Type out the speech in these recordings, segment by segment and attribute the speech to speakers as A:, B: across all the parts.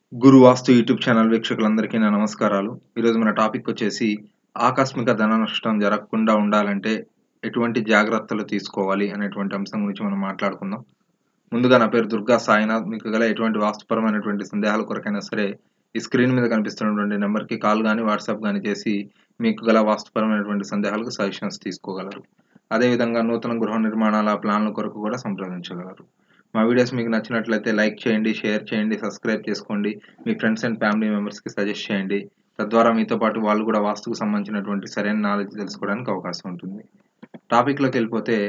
A: గురు వాస్తు YouTube channel వీక్షకులందరికీ నా నమస్కారాలు ఈరోజు మన టాపిక్ వచ్చేసి ఆకస్మిక ధన నష్టం జరగకుండా ఉండాలంటే ఎటువంటి జాగ్రత్తలు తీసుకోవాలి అనేటువంటి అంశం గురించి మనం మాట్లాడుకుందాం ముందుగా నా పేరు దుర్గా సాయినాథ్ మీకు గల ఎటువంటి వాస్తుపరమైనటువంటి సందేహాల కొరకైనా సరే ఈ స్క్రీన్ మీద కనిపిస్తున్నటువంటి నెంబర్కి కాల్ కానీ వాట్సాప్ కానీ చేసి మీకు గల వాస్తుపరమైనటువంటి సందేహాలకు సజెషన్స్ తీసుకోగలరు అదేవిధంగా నూతన గృహ నిర్మాణాల ప్లాన్ల కొరకు కూడా సంప్రదించగలరు మా వీడియోస్ మీకు నచ్చినట్లయితే లైక్ చేయండి షేర్ చేయండి సబ్స్క్రైబ్ చేసుకోండి మీ ఫ్రెండ్స్ అండ్ ఫ్యామిలీ మెంబర్స్కి సజెస్ట్ చేయండి తద్వారా మీతో పాటు వాళ్ళు కూడా వాస్తుకు సంబంధించినటువంటి సరైన నాలెడ్జ్ తెలుసుకోవడానికి అవకాశం ఉంటుంది టాపిక్లోకి వెళ్ళిపోతే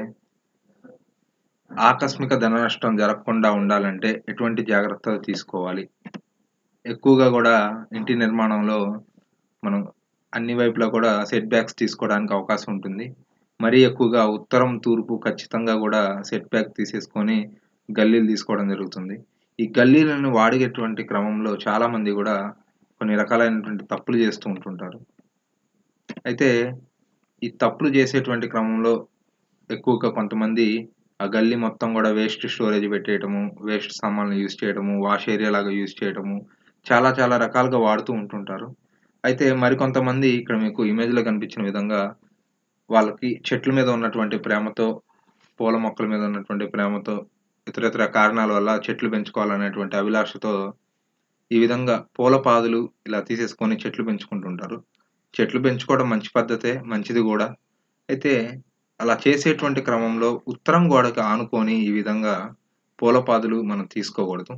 A: ఆకస్మిక ధన నష్టం జరగకుండా ఉండాలంటే ఎటువంటి జాగ్రత్తలు తీసుకోవాలి ఎక్కువగా కూడా ఇంటి నిర్మాణంలో మనం అన్ని వైపులా కూడా సెట్ బ్యాక్స్ తీసుకోవడానికి అవకాశం ఉంటుంది మరీ ఎక్కువగా ఉత్తరం తూర్పు ఖచ్చితంగా కూడా సెట్ బ్యాక్ తీసేసుకొని గల్లీలు తీసుకోవడం జరుగుతుంది ఈ గల్లీలను వాడేటువంటి క్రమంలో చాలామంది కూడా కొన్ని రకాలైనటువంటి తప్పులు చేస్తూ ఉంటుంటారు అయితే ఈ తప్పులు చేసేటువంటి క్రమంలో ఎక్కువగా కొంతమంది ఆ గల్లీ మొత్తం కూడా వేస్ట్ స్టోరేజ్ పెట్టేయటము వేస్ట్ సామాన్లు యూజ్ చేయడము వాష్ ఏరియా లాగా యూజ్ చేయడము చాలా చాలా రకాలుగా వాడుతూ ఉంటుంటారు అయితే మరికొంతమంది ఇక్కడ మీకు ఇమేజ్లో కనిపించిన విధంగా వాళ్ళకి చెట్ల మీద ఉన్నటువంటి ప్రేమతో పూల మొక్కల మీద ఉన్నటువంటి ప్రేమతో ఇతర ఇతర కారణాల వల్ల చెట్లు పెంచుకోవాలనేటువంటి అభిలాషతో ఈ విధంగా పూల పాదులు ఇలా తీసేసుకొని చెట్లు పెంచుకుంటుంటారు చెట్లు పెంచుకోవడం మంచి పద్ధతే మంచిది కూడా అయితే అలా చేసేటువంటి క్రమంలో ఉత్తరం గోడకు ఆనుకొని ఈ విధంగా పూల పాదులు మనం తీసుకోకూడదు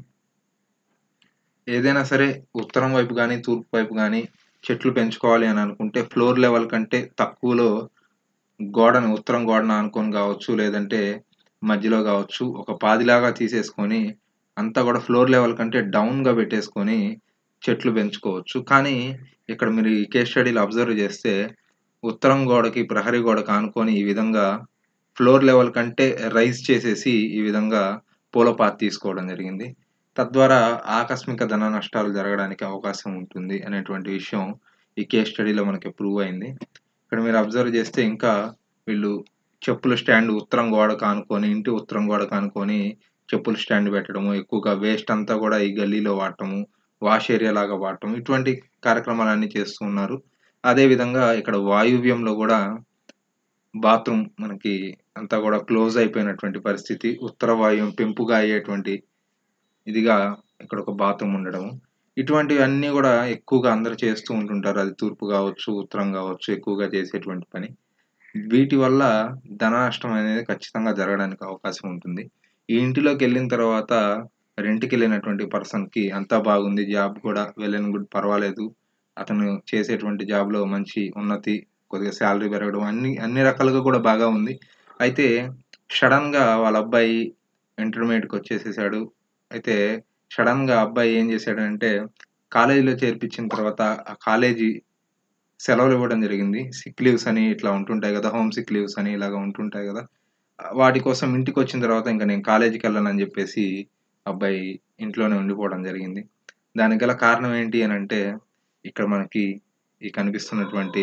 A: ఏదైనా సరే ఉత్తరం వైపు కానీ తూర్పు వైపు కానీ చెట్లు పెంచుకోవాలి అని అనుకుంటే ఫ్లోర్ లెవెల్ కంటే తక్కువలో గోడను ఉత్తరం గోడను ఆనుకొని కావచ్చు లేదంటే మధ్యలో కావచ్చు ఒక పాదిలాగా తీసేసుకొని అంతా కూడా ఫ్లోర్ లెవెల్ కంటే డౌన్గా పెట్టేసుకొని చెట్లు పెంచుకోవచ్చు కానీ ఇక్కడ మీరు ఈ కేస్ స్టడీలు అబ్జర్వ్ చేస్తే ఉత్తరం గోడకి ప్రహరీ గోడకు ఆనుకొని ఈ విధంగా ఫ్లోర్ లెవెల్ కంటే రైజ్ చేసేసి ఈ విధంగా పూలపాత తీసుకోవడం జరిగింది తద్వారా ఆకస్మిక ధన నష్టాలు జరగడానికి అవకాశం ఉంటుంది అనేటువంటి విషయం ఈ కేస్ స్టడీలో మనకి ప్రూవ్ అయింది ఇక్కడ మీరు అబ్జర్వ్ చేస్తే ఇంకా వీళ్ళు చెప్పుల స్టాండ్ ఉత్తరం గోడ కానుకొని ఇంటి ఉత్తరం గోడ కానుకొని చెప్పుల స్టాండ్ పెట్టడము ఎక్కువగా వేస్ట్ అంతా కూడా ఈ గల్లీలో వాడటము వాష్ ఏరియా లాగా వాడటం ఇటువంటి కార్యక్రమాలన్నీ చేస్తూ ఉన్నారు అదేవిధంగా ఇక్కడ వాయువ్యంలో కూడా బాత్రూమ్ మనకి అంతా కూడా క్లోజ్ అయిపోయినటువంటి పరిస్థితి ఉత్తర వాయువ్యం పెంపుగా అయ్యేటువంటి ఇదిగా ఇక్కడ ఒక బాత్రూమ్ ఉండడం ఇటువంటివి అన్నీ కూడా ఎక్కువగా అందరు చేస్తూ ఉంటుంటారు అది తూర్పు కావచ్చు ఉత్తరం కావచ్చు ఎక్కువగా చేసేటువంటి పని వీటి వల్ల ధన నష్టం అనేది ఖచ్చితంగా జరగడానికి అవకాశం ఉంటుంది ఈ ఇంటిలోకి వెళ్ళిన తర్వాత రెంట్కి వెళ్ళినటువంటి పర్సన్కి అంతా బాగుంది జాబ్ కూడా వెళ్ళిన కూడా పర్వాలేదు అతను చేసేటువంటి జాబ్లో మంచి ఉన్నతి కొద్దిగా శాలరీ పెరగడం అన్ని అన్ని రకాలుగా కూడా బాగా ఉంది అయితే సడన్గా వాళ్ళ అబ్బాయి ఇంటర్మీడియట్కి వచ్చేసేసాడు అయితే సడన్గా అబ్బాయి ఏం చేశాడంటే కాలేజీలో చేర్పించిన తర్వాత ఆ కాలేజీ సెలవులు ఇవ్వడం జరిగింది సిక్ లీవ్స్ అని ఇట్లా ఉంటుంటాయి కదా హోమ్ సిక్ లీవ్స్ అని ఇలాగ ఉంటుంటాయి కదా వాటి కోసం ఇంటికి వచ్చిన తర్వాత ఇంకా నేను కాలేజీకి వెళ్ళనని చెప్పేసి అబ్బాయి ఇంట్లోనే ఉండిపోవడం జరిగింది దానికి గల కారణం ఏంటి అని అంటే ఇక్కడ మనకి ఈ కనిపిస్తున్నటువంటి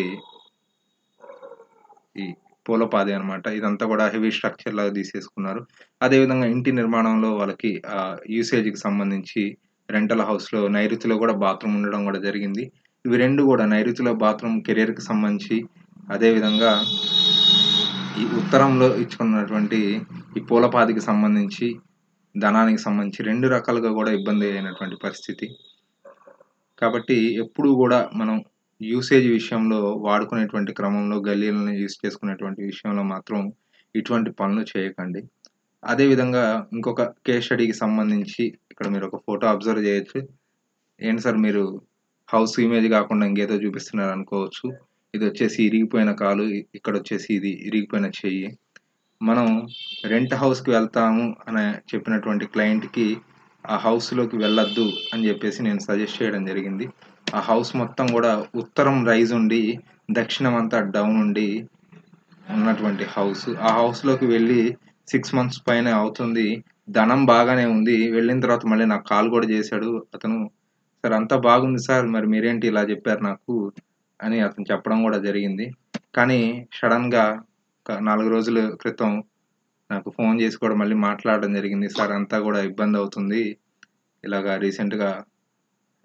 A: ఈ పూలపాది అనమాట ఇదంతా కూడా హెవీ స్ట్రక్చర్ లాగా తీసేసుకున్నారు అదేవిధంగా ఇంటి నిర్మాణంలో వాళ్ళకి యూసేజ్కి సంబంధించి రెంటల్ హౌస్లో నైరుతిలో కూడా బాత్రూమ్ ఉండడం కూడా జరిగింది ఇవి రెండు కూడా నైరుతిలో బాత్రూమ్ కెరియర్కి సంబంధించి అదేవిధంగా ఈ ఉత్తరంలో ఇచ్చుకున్నటువంటి ఈ పూలపాదికి సంబంధించి ధనానికి సంబంధించి రెండు రకాలుగా కూడా ఇబ్బంది అయినటువంటి పరిస్థితి కాబట్టి ఎప్పుడు కూడా మనం యూసేజ్ విషయంలో వాడుకునేటువంటి క్రమంలో గల్లీలను యూస్ చేసుకునేటువంటి విషయంలో మాత్రం ఇటువంటి పనులు చేయకండి అదేవిధంగా ఇంకొక కేస్ స్టడీకి సంబంధించి ఇక్కడ మీరు ఒక ఫోటో అబ్జర్వ్ చేయొచ్చు ఏంటి సార్ మీరు హౌస్ ఇమేజ్ కాకుండా ఇంకేదో చూపిస్తున్నారు అనుకోవచ్చు ఇది వచ్చేసి ఇరిగిపోయిన కాలు ఇక్కడ వచ్చేసి ఇది ఇరిగిపోయిన చెయ్యి మనం రెంట్ హౌస్కి వెళ్తాము అని చెప్పినటువంటి క్లయింట్కి ఆ హౌస్లోకి వెళ్ళొద్దు అని చెప్పేసి నేను సజెస్ట్ చేయడం జరిగింది ఆ హౌస్ మొత్తం కూడా ఉత్తరం రైజ్ ఉండి దక్షిణం అంతా డౌన్ ఉండి ఉన్నటువంటి హౌస్ ఆ హౌస్లోకి వెళ్ళి సిక్స్ మంత్స్ పైన అవుతుంది ధనం బాగానే ఉంది వెళ్ళిన తర్వాత మళ్ళీ నాకు కాల్ కూడా చేశాడు అతను సార్ అంతా బాగుంది సార్ మరి మీరేంటి ఇలా చెప్పారు నాకు అని అతను చెప్పడం కూడా జరిగింది కానీ సడన్గా ఒక నాలుగు రోజుల క్రితం నాకు ఫోన్ చేసి కూడా మళ్ళీ మాట్లాడడం జరిగింది సార్ అంతా కూడా ఇబ్బంది అవుతుంది ఇలాగా రీసెంట్గా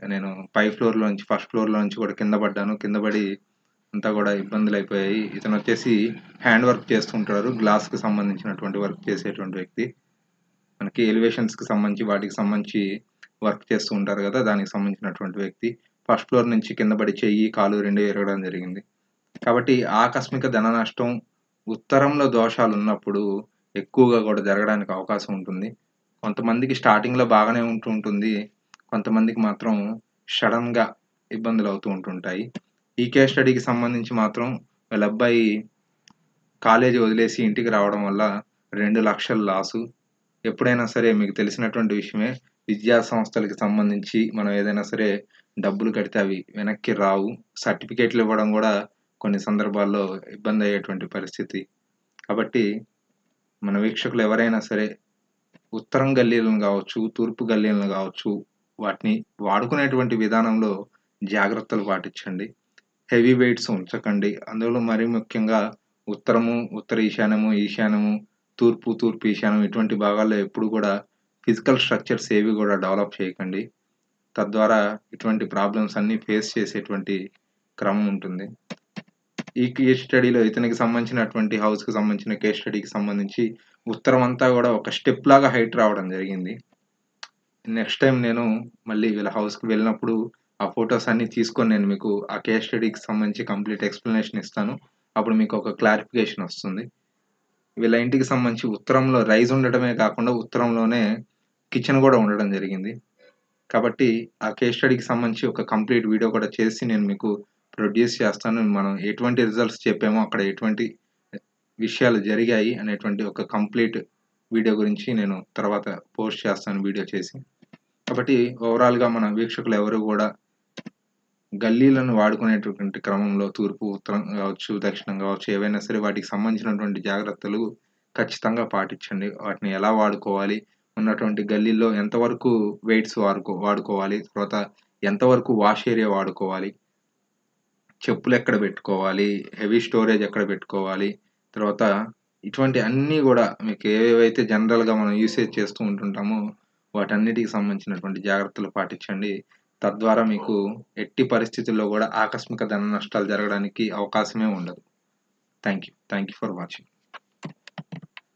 A: నేను పై ఫ్లోర్‌లో నుంచి ఫస్ట్ ఫ్లోర్‌లో నుంచి కూడా కింద పడ్డాను. కింద పడి అంతా కూడా ఇబ్బందులయిపోయాయి. ఇతనొచ్చేసి హ్యాండ్ వర్క్ చేస్తూ ఉంటారు. గ్లాస్‌కి సంబంధించినటువంటి వర్క్ చేసేటువంటి వ్యక్తి. మనకి ఎలివేషన్స్‌కి సంబంధించి వాటికి సంబంధించి వర్క్ చేస్తూ ఉంటారు గదా! దానికి సంబంధించినటువంటి వ్యక్తి. ఫస్ట్ ఫ్లోర్ నుంచి కింద పడి చెయ్యి, కాలు 2 ఇరగడం జరిగింది. కాబట్టి ఆకస్మిక ధన నష్టం ఉత్తరంలో దోషాలున్నప్పుడు ఎక్కువగా గూడా జరగడానికి అవకాశం ఉంటుంది. కొంతమందికి స్టార్టింగ్‌లో బాగానే ఉంటూ ఉంటుంది. కొంతమందికి మాత్రం సడెన్‌గా ఇబ్బందులవుతూ ఉంటుంటాయి. ఈ కేస్ స్టడీకి సంబంధించి మాత్రం వీళ్ళ అబ్బాయి కాలేజీ వదిలేసి ఇంటికి రావడం వల్ల 2,00,000 లాసు. ఎప్పుడైనా సరే మీకు తెలిసినటువంటి విషయమే. విద్యా సంస్థలకి సంబంధించి మనం ఏదైనా సరే డబ్బులు కడితే అవి వెనక్కి రావు. సర్టిఫికేట్‌లు ఇవ్వడం గూడా కొన్ని సందర్భాల్లో ఇబ్బందయ్యేటువంటి పరిస్థితి. కాబట్టి మన వీక్షకులు ఎవరైనా సరే ఉత్తరం గల్లీలను గావచ్చు, తూర్పు గల్లీలను గావచ్చు, వాటిని వాడుకునేటువంటి విధానంలో జాగ్రత్తలు పాటించండి. హెవీ వెయిట్స్ ఉంచకండి. అందులో మరీ ముఖ్యంగా ఉత్తరము, ఉత్తర ఈశాన్యము, ఈశాన్యము, తూర్పు, తూర్పు ఈశాన్యం ఇటువంటి భాగాల్లో ఎప్పుడు గూడా ఫిజికల్ స్ట్రక్చర్స్ ఏవి గూడా డెవలప్ చేయకండి. తద్వారా ఇటువంటి ప్రాబ్లమ్స్ అన్నీ ఫేస్ చేసేటువంటి క్రమం ఉంటుంది. ఈ కేస్ స్టడీలో ఇతనికి సంబంధించినటువంటి హౌస్‌కి సంబంధించిన కేస్ స్టడీకి సంబంధించి ఉత్తరం అంతా గూడా ఒక స్టెప్ లాగా హైట్ రావడం జరిగింది. నెక్స్ట్ టైమ్ నేను మళ్ళీ వీళ్ళ హౌస్‌కి వెళ్ళినప్పుడు ఆ ఫోటోస్ అన్నీ తీసుకొని నేను మీకు ఆ కేస్ స్టడీకి సంబంధించి కంప్లీట్ ఎక్స్‌ప్లనేషన్ ఇస్తాను. అప్పుడు మీకు ఒక క్లారిఫికేషన్ వస్తుంది. వీళ్ళ ఇంటికి సంబంధించి ఉత్తరంలో రైజ్ ఉండటమే కాకుండా ఉత్తరంలోనే కిచెన్ గూడా ఉండడం జరిగింది. కాబట్టి ఆ కేస్ స్టడీకి సంబంధించి ఒక కంప్లీట్ వీడియో కూడా చేసి నేను మీకు ప్రొడ్యూస్ చేస్తాను. మనం ఎటువంటి రిజల్ట్స్ చెప్పామో అక్కడ ఎటువంటి విషయాలు జరిగాయి అనేటువంటి ఒక కంప్లీట్ వీడియో గురించి నేను తర్వాత పోస్ట్ చేస్తాను వీడియో చేసి. కాబట్టి ఓవరాల్‌గా మన వీక్షకులు ఎవరు గూడా గల్లీలను వాడుకునేటటువంటి క్రమంలో తూర్పు, ఉత్తరం గావచ్చు, దక్షిణం గావచ్చు ఏవైనా సరే వాటికి సంబంధించినటువంటి జాగ్రత్తలు ఖచ్చితంగా పాటించండి. వాటిని ఎలా వాడుకోవాలి, ఉన్నటువంటి గల్లీల్లో ఎంతవరకు వెయిట్స్ వారుకో వాడుకోవాలి, తర్వాత ఎంతవరకు వాష్ ఏరియా వాడుకోవాలి, చెప్పులెక్కడ పెట్టుకోవాలి, హెవీ స్టోరేజ్ ఎక్కడ పెట్టుకోవాలి, తర్వాత ఇటువంటి అన్నీ గూడా మీకు ఏవేవైతే జనరల్‌గా మనం యూసేజ్ చేస్తూ ఉంటుంటామో వాటన్నిటికి సంబంధించినటువంటి జాగ్రత్తలు పాటించండి. తద్వారా మీకు ఎట్టి పరిస్థితుల్లో గూడా ఆకస్మిక ధన నష్టాలు జరగడానికి అవకాశమే ఉండదు. Thank you. Thank you for watching.